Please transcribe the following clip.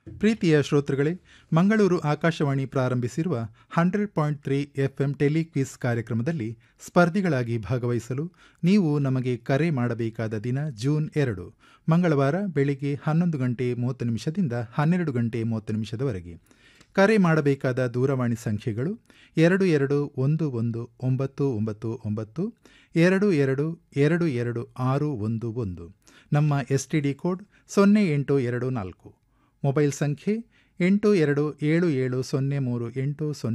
ಪ್ರೀತಿಯ ಶ್ರೋತೃಗಳೇ ಮಂಗಳೂರು ಆಕಾಶವಾಣಿ ಪ್ರಾರಂಭಿಸಿರುವ hundred point three FM telequiz ಕಾರ್ಯಕ್ರಮದಲ್ಲಿ ಸ್ಪರ್ಧಿಗಳಾಗಿ ಭಾಗವಹಿಸಲು ನೀವು ನಮಗೆ ಕರೆ ಮಾಡಬೇಕಾದ ದಿನ ಜೂನ್ ಎರಡು ಮಂಗಳವಾರ ಬೆಳಿಗ್ಗೆ ಹನ್ನೊಂದು ಗಂಟೆ ಮೂವತ್ತು ನಿಮಿಷದಿಂದ ಹನ್ನೆರಡು ಗಂಟೆ ಮೂವತ್ತು ನಿಮಿಷದವರೆಗೆ ಕರೆ ಮಾಡಬೇಕಾದ ದೂರವಾಣಿ ಸಂಖ್ಯೆಗಳು ಎರಡು ಎರಡು ಒಂದು ಒಂದು ಒಂಬತ್ತು ಒಂಬತ್ತು ಒಂಬತ್ತು ಎರಡು ಎರಡು ಎರಡು ಎರಡು ಆರು ಒಂದು ಒಂದು ನಮ್ಮ ಎಸ್ ಟಿ ಡಿ ಕೋಡ್ ಸೊನ್ನೆ ಎಂಟು ಎರಡು ನಾಲ್ಕು ಮೊಬೈಲ್ ಸಂಖ್ಯೆ ಎಂಟು ಎರಡು ಏಳು ಏಳು ಸೊನ್ನೆ ಮೂರು ಎಂಟು ಸೊನ್ನೆ